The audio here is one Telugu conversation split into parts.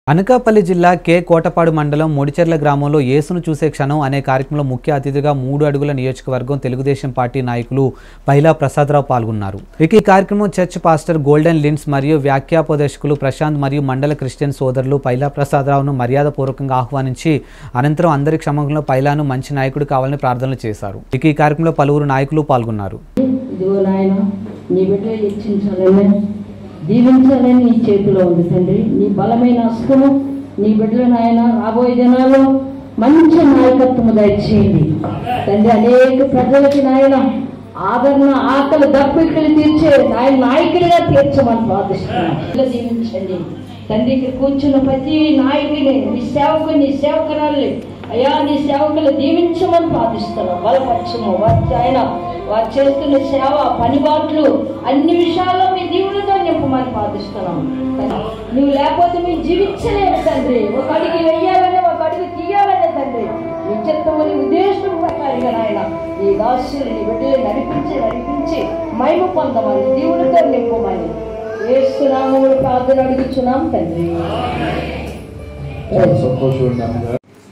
అనకాపల్లి జిల్లా కే కోటపాడు మండలం ముడిచెర్ల గ్రామంలో యేసును చూసే క్షణం అనే కార్యక్రమంలో ముఖ్య అతిథిగా మూడు అడుగుల నియోజకవర్గం తెలుగుదేశం పార్టీ నాయకులు పైలా ప్రసాదరావు పాల్గొన్నారు ఇక ఈ కార్యక్రమం చర్చ్ పాస్టర్ గోల్డెన్ లిన్స్ మరియు వ్యాఖ్యాపదేశకులు ప్రశాంత్ మరియు మండల క్రిస్టియన్ సోదరులు పైలా ప్రసాదరావును మర్యాదపూర్వకంగా ఆహ్వానించి అనంతరం అందరి క్షమంలో పైలాను మంచి నాయకుడు కావాలని ప్రార్థనలు చేశారు ఇక ఈ కార్యక్రమంలో పలువురు నాయకులు పాల్గొన్నారు ఇదిగో నాయన నీ బిడ్డ హెచ్చించాలని దీవించాలని నీ చేతిలో ఉంది తండ్రి నీ బలమైన అస్త్రము నీ బిడ్డల నాయన రాబోయే దినాల్లో మంచి నాయకత్వము దయచేయండి తండ్రి అనేక ప్రజలకి నాయన ఆదరణ ఆకలి దప్పికలు తీర్చే నాయన నాయకుడిగా తీర్చమని ప్రార్థిస్తున్నాను ఇలా దీవించండి తండ్రి ఇక్కడ కూర్చున్న ప్రతి నాయకుని నీ సేవకుని నీ సేవకురాల్ని అయ్యా నీ సేవకులు దీవించమని ప్రార్థిస్తున్నాం బలపరచము వారి ఆయన వారు చేస్తున్న సేవ పనిబాట్లు అన్ని విషయాల్లో మీ దీవులతో నింపమని ప్రార్థిస్తున్నాం నువ్వు లేకపోతే మేము జీవించలేము తండ్రి ఒక అడిగి వెయ్యాలనే ఒక అడిగి తీయాలనే తండ్రి నీ చిత్తమని ఉద్దేశం ప్రకారంగా నాయన ఈ దాసులు నీ బిడ్డలు నడిపించి నడిపించి మైము పొందమని దీవులతో నింపమని వేస్తున్నాము ప్రార్థన అడుగుచున్నాం తండ్రి చాలా సంతోషం నాన్నగారు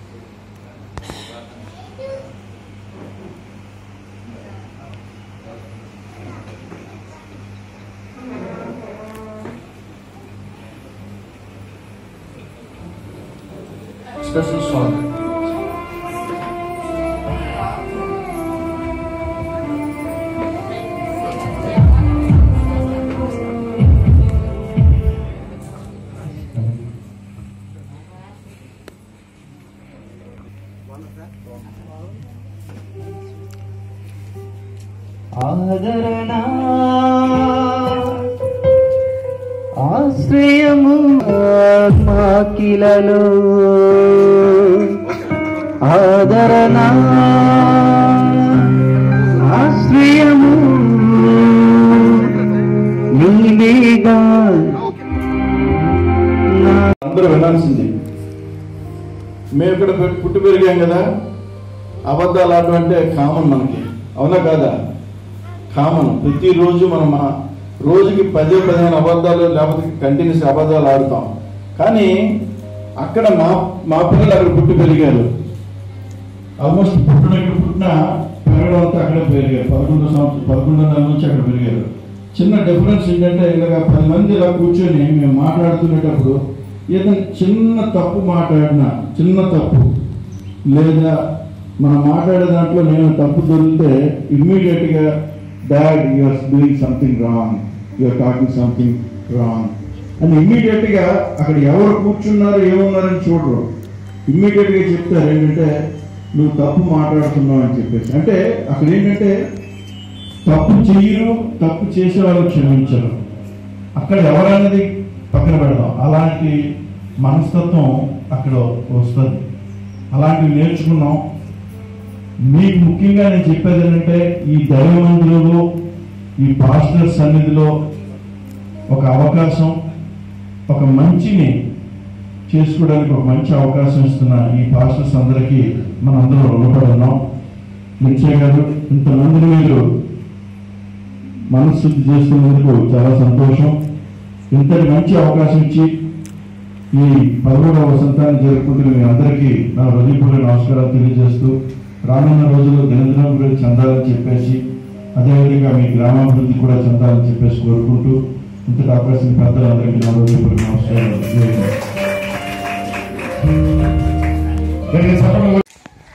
స్పెషల్ సాంగ్ ఆదరణ ఆశ్రయము ఆత్మాకిలలో ఆదరణ ఆశ్రయము నీవేగా అందరూ వినాల్సింది మేము ఇక్కడ పె- పుట్టి పెరిగాం కదా అబద్ధాలు ఆడటం అంటే కామన్ మనకి అవునా కాదా కామన్ ప్రతిరోజు మనం మన రోజుకి పదే పదిహేను అబద్ధాలు లేకపోతే కంటిన్యూస్ అబద్ధాలు ఆడుతాం కానీ అక్కడ మా మా పిల్లలు అక్కడ పుట్టి పెరిగారు ఆల్మోస్ట్ పుట్టిన ఇక్కడ పుట్టిన పెరగడం అంతా అక్కడే పెరిగారు పదకొండు సంవత్సరం పదకొండు నెలల నుంచి అక్కడ పెరిగారు చిన్న డిఫరెన్స్ ఏంటంటే ఇలాగ పది మంది ఇలా కూర్చొని మేము మాట్లాడుతునేటప్పుడు ఏదైనా చిన్న తప్పు మాట్లాడినా చిన్న తప్పు లేదా మనం మాట్లాడే దాంట్లో నేను తప్పు దొరికితే ఇమ్మీడియట్గా dad you're doing something wrong you're talking something wrong అని ఇమ్మీడియట్గా అక్కడ ఎవరు కూర్చున్నారు ఏమున్నారని చూడరు ఇమ్మీడియట్గా చెప్తారు ఏంటంటే నువ్వు తప్పు మాట్లాడుతున్నావు అని చెప్పేసి అంటే అక్కడ ఏంటంటే తప్పు చెయ్యరు తప్పు చేసే వాళ్ళు క్షమించరు అక్కడ ఎవరన్నది పక్కన పెడదాం అలాంటి మనస్తత్వం అక్కడ వస్తుంది అలాంటివి నేర్చుకున్నాం మీకు ముఖ్యంగా నేను చెప్పేది ఏంటంటే ఈ దైవ మందిరంలో ఈ పాస్టర్ సన్నిధిలో ఒక అవకాశం ఒక మంచిని చేసుకోవడానికి ఒక మంచి అవకాశం ఇస్తున్న ఈ పాస్టర్స్ అందరికీ మనందరం రుణపడి ఉన్నాం నిశ్చయ గారు ఇంతమందిని మీరు మనశుద్ధి చేస్తున్నందుకు చాలా సంతోషం ఇంతటి మంచి అవకాశం ఇచ్చి ఈ పదమూడవ వసంతాన్ని జరుపుకుంటున్న మీ అందరికీ నా హృదయపూర్వక నమస్కారాలు తెలియజేస్తూ రానున్న రోజుల్లో దినదినం గురించి చెందాలని చెప్పేసి అదేవిధంగా మీ గ్రామాభివృద్ధి కూడా చెందాలని చెప్పేసి కోరుకుంటూ ఇంతటి అవకాశం పెద్దలందరికీ నా హృదయపూర్వక నమస్కారాలు జై హింద్. గట్టిగా చప్పట్లు కొట్టి-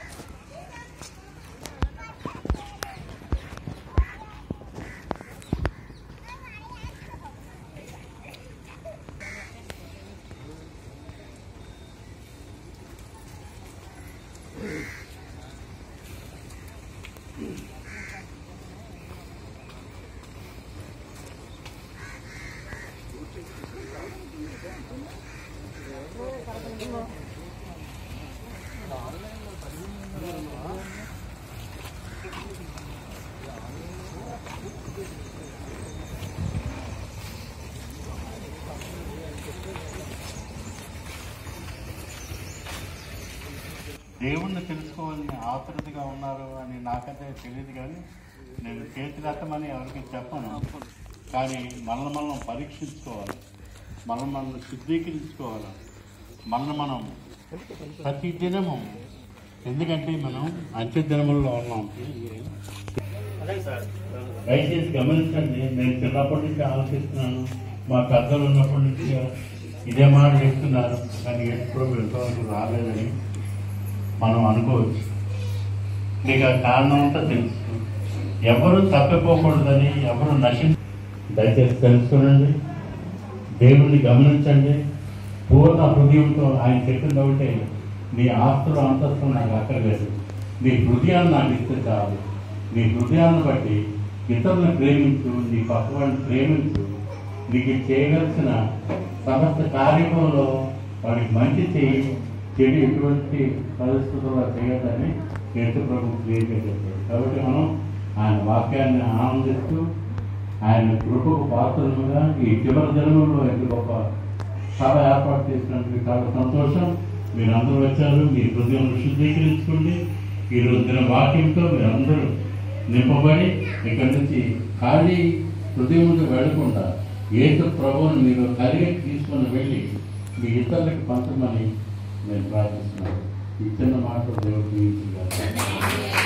దేవుణ్ణి తెలుసుకోవాలని ఆతృతగా ఉన్నారు అని నాకైతే తెలియదు కానీ నేను చేతులెత్తమని ఎవరికి చెప్పను కానీ మనల్ని మనం పరీక్షించుకోవాలి మనం మనం శుద్ధీకరించుకోవాలి మనల్ని మనం ప్రతి దినము ఎందుకంటే మనం అంత్య దినముల్లో ఉన్నాం దయచేసి గమనించండి నేను చిన్నప్పటి నుంచి ఆలోచిస్తున్నాను మా పెద్దలు ఉన్నప్పటి నుంచి ఇదే మాట చెప్తున్నారు కానీ ఎప్పుడు ఇంతవరకు రాలేదని మనం అనుకోవచ్చు మీకు ఆ కారణం అంతా తెలుసు ఎవరు తప్పిపోకూడదని ఎవరు నశి దయచేసి తెలుసుకోనండి దేవుణ్ణి గమనించండి పూర్ణ హృదయంతో ఆయన చెప్పింది ఒకటే నీ ఆస్తులు అంతస్తు నాకు అక్కర్లేదు నీ హృదయాన్ని నాకు ఇస్తే చాలు నీ హృదయాన్ని బట్టి ఇతరులను ప్రేమించు నీ పక్కవాడిని ప్రేమించు నీకు చేయవలసిన సమస్త కార్యక్రమంలో వాడికి మంచి చేయి చెడు ఎటువంటి పరిస్థితుల్లో చేయొద్దని యేసు ప్రభు క్లియర్గా చెప్పారు కాబట్టి మనం ఆయన వాక్యాన్ని ఆనందిస్తూ ఆయన కృపకు పాత్రలుగా ఈ చివరి జన్మలో ఎంత గొప్ప సభ ఏర్పాటు చేసినందుకు చాలా సంతోషం మీరు అందరూ వచ్చారు మీ హృదయం శుద్ధీకరించుకోండి ఈ రోజు దిన వాక్యంతో మీరు అందరూ నింపబడి ఇక్కడి నుంచి ఖాళీ హృదయంలో వెళ్లకుండా ఏసు ప్రభువుని మీరు కలిగి తీసుకొని వెళ్ళి మీ ఇతరులకు పంచమని నేను ప్రార్థిస్తున్నాను ఈ చిన్న మాటలు దేవుడు దీవించుగాక.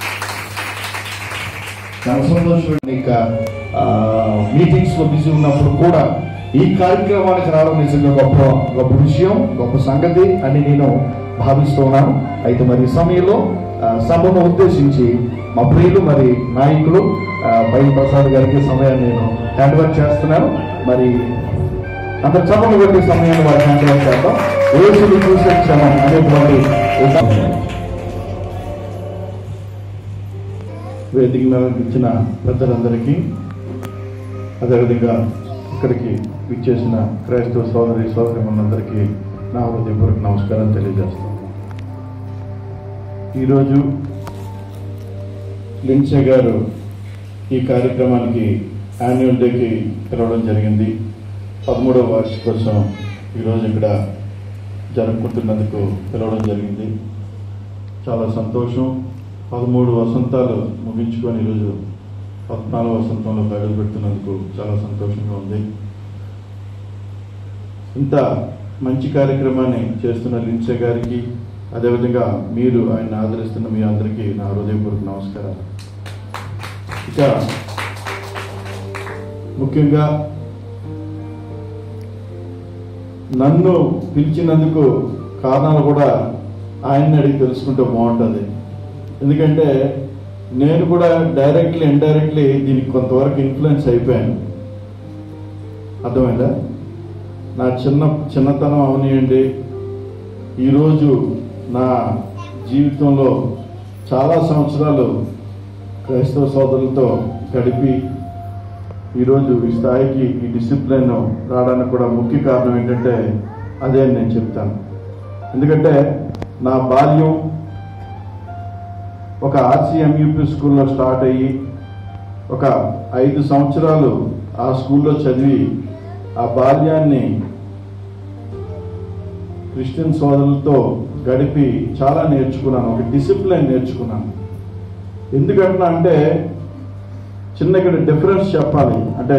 చాలా సంతోషం ఇంకా మీటింగ్స్ లో బిజీ ఉన్నప్పుడు కూడా ఈ కార్యక్రమానికి రావడం నిజంగా గొప్ప గొప్ప విషయం గొప్ప సంగతి అని నేను భావిస్తూ ఉన్నాను అయితే మరి ఈ సమయంలో ఆ, సభను ఉద్దేశించి మా ప్రియులు మరి నాయకులు ఆ, పై ప్రసాద్ గారికి సమయాన్ని నేను హ్యాండ్ ఓవర్ చేస్తున్నాను మరి అంత చదువు పెట్టి సమయాన్ని వారికి హ్యాండ్ ఓవర్ చేద్దాం ఏసులు చూసే క్షణం అనేటువంటి ఒక- వేదిక మీద ఇచ్చిన పెద్దలందరికీ అదేవిధంగా ఇక్కడికి విచ్చేసిన క్రైస్తవ సోదరి సోదరిమణులందరికీ నా హృదయపూర్వక నమస్కారం తెలియజేస్తాను ఈరోజు లిన్సే గారు ఈ కార్యక్రమానికి యాన్యువల్ డేకి పిలవడం జరిగింది పదమూడవ వార్షికోత్సవం ఈరోజు ఇక్కడ జరుపుకుంటున్నందుకు పిలవడం జరిగింది చాలా సంతోషం పదమూడు వసంతాలు ముగించుకొని ఈరోజు పద్నాలుగు వసంతంలో అడుగు పెడుతున్నందుకు చాలా సంతోషంగా ఉంది ఇంత మంచి కార్యక్రమాన్ని చేస్తున్న లిన్సే గారికి అదేవిధంగా మీరు ఆయన ఆదరిస్తున్న మీ అందరికీ నా హృదయపూర్వక నమస్కారాలు ఇక ముఖ్యంగా నన్ను పిలిచినందుకు కారణాలు కూడా ఆయన్ని అడిగి తెలుసుకుంటే బాగుంటుంది ఎందుకంటే నేను కూడా డైరెక్ట్లీ ఇండైరెక్ట్లీ దీనికి కొంతవరకు ఇన్ఫ్లుయెన్స్ అయిపోయాను అర్థమైందా నా చిన్న చిన్నతనం అవనియండి ఈరోజు నా జీవితంలో చాలా సంవత్సరాలు క్రైస్తవ సోదరులతో గడిపి ఈరోజు ఈ స్థాయికి ఈ డిసిప్లిన్ రావడానికి కూడా ముఖ్య కారణం ఏంటంటే అదే అని నేను చెప్తాను ఎందుకంటే నా బాల్యం ఒక ఆర్సీఎంయూపీ స్కూల్లో స్టార్ట్ అయ్యి ఒక ఐదు సంవత్సరాలు ఆ స్కూల్లో చదివి ఆ బాల్యాన్ని క్రిస్టియన్ సోదరులతో గడిపి చాలా నేర్చుకున్నాను ఒక డిసిప్లిన్ నేర్చుకున్నాను ఎందుకంటున్నా అంటే చిన్న ఇక్కడ డిఫరెన్స్ చెప్పాలి అంటే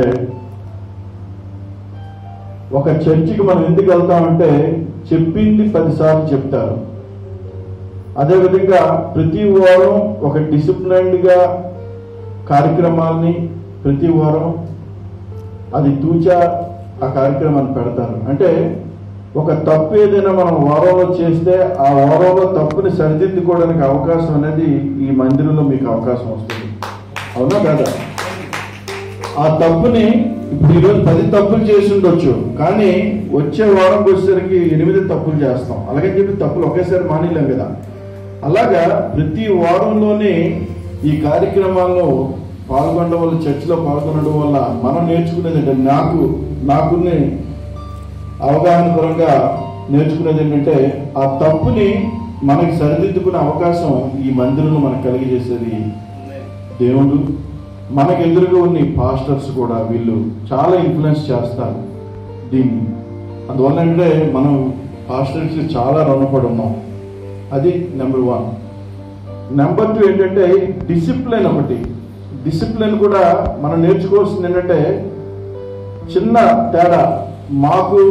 ఒక చర్చికి మనం ఎందుకు వెళ్తామంటే చెప్పింది పదిసార్లు చెప్తారు అదేవిధంగా ప్రతి వారం ఒక డిసిప్లైన్డ్గా కార్యక్రమాల్ని ప్రతి వారం అది తూచా ఆ కార్యక్రమాన్ని పెడతారు అంటే ఒక తప్పు ఏదైనా మనం వారంలో చేస్తే ఆ వారంలో తప్పుని సరిదిద్దుకోవడానికి అవకాశం అనేది ఈ మందిరంలో మీకు అవకాశం వస్తుంది అవునా కదా ఆ తప్పుని ఇప్పుడు ఈరోజు పది తప్పులు చేసి ఉండొచ్చు కానీ వచ్చే వారంకి వచ్చేసరికి ఎనిమిది తప్పులు చేస్తాం అలాగని చెప్పి తప్పులు ఒకేసారి మానేలేం కదా అలాగా ప్రతి వారంలోనే ఈ కార్యక్రమాల్లో పాల్గొనడం వల్ల చర్చిలో పాల్గొనడం వల్ల మనం నేర్చుకునేది ఏంటంటే నాకు నాకునే అవగాహన పరంగా నేర్చుకునేది ఏంటంటే ఆ తప్పుని మనకి సరిదిద్దుకునే అవకాశం ఈ మందిరంలో మనకు కలిగజేసేది దేవుడు మనకు ఎదురుగా ఉన్న ఈ పాస్టర్స్ కూడా వీళ్ళు చాలా ఇన్ఫ్లుయెన్స్ చేస్తారు దీన్ని అందువల్ల అంటే మనం పాస్టర్స్ చాలా రుణపడి ఉన్నాం అది నెంబర్ వన్ నెంబర్ టూ ఏంటంటే డిసిప్లిన్ ఒకటి డిసిప్లిన్ కూడా మనం నేర్చుకోవాల్సింది ఏంటంటే చిన్న తేడా మాకు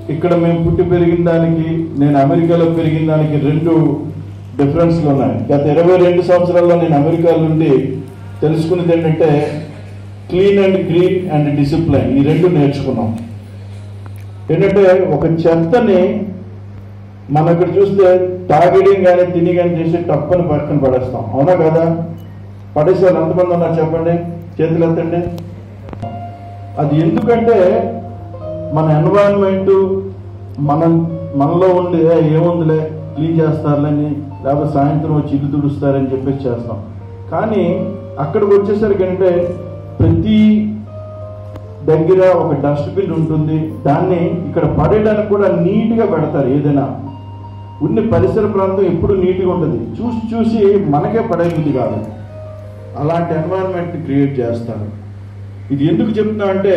ఇక్కడ మేము పుట్టి పెరిగిన దానికి నేను అమెరికాలో పెరిగిన దానికి రెండు డిఫరెన్స్లు ఉన్నాయి గత ఇరవై రెండు సంవత్సరాల్లో నేను అమెరికాలో నుండి తెలుసుకున్నది ఏంటంటే clean and green and discipline ఈ రెండు నేర్చుకున్నాం ఏంటంటే ఒక చెత్తని మనం ఇక్కడ చూస్తే తాగిడం కానీ తిని కానీ చేసి టప్పని పక్కన పడేస్తాం అవునా కదా పడేసే వాళ్ళు ఎంతమంది ఉన్నారు చెప్పండి చేతులు ఎత్తండి అది ఎందుకంటే మన ఎన్వైరన్మెంట్ మనం మనలో ఉండి "ఏ, ఏముందిలే క్లీన్ చేస్తారులని లేకపోతే సాయంత్రం వచ్చి ఇల్లు తుడుస్తారని చెప్పేసి చేస్తాం కానీ అక్కడికి వచ్చేసరికి ఏంటంటే ప్రతి దగ్గర ఒక డస్ట్బిన్ ఉంటుంది దాన్ని ఇక్కడ పడేయడానికి కూడా నీట్గా పెడతారు ఏదైనా ఉన్న పరిసర ప్రాంతం ఎప్పుడు నీట్గా ఉంటుంది చూసి చూసి మనకే పడేది కాదు అలాంటి ఎన్వైరన్మెంట్ క్రియేట్ చేస్తారు ఇది ఎందుకు చెప్తున్నా అంటే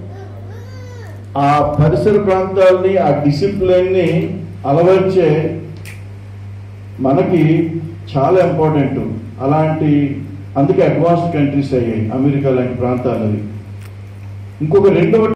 ఆ పరిసర ప్రాంతాలని ఆ డిసిప్లిన్ని అలవర్చే మనకి చాలా ఇంపార్టెంట్ అలాంటి అందుకే అడ్వాన్స్డ్ కంట్రీస్ అయ్యాయి అమెరికా లాంటి ప్రాంతాలు ఇంకొక రెండవ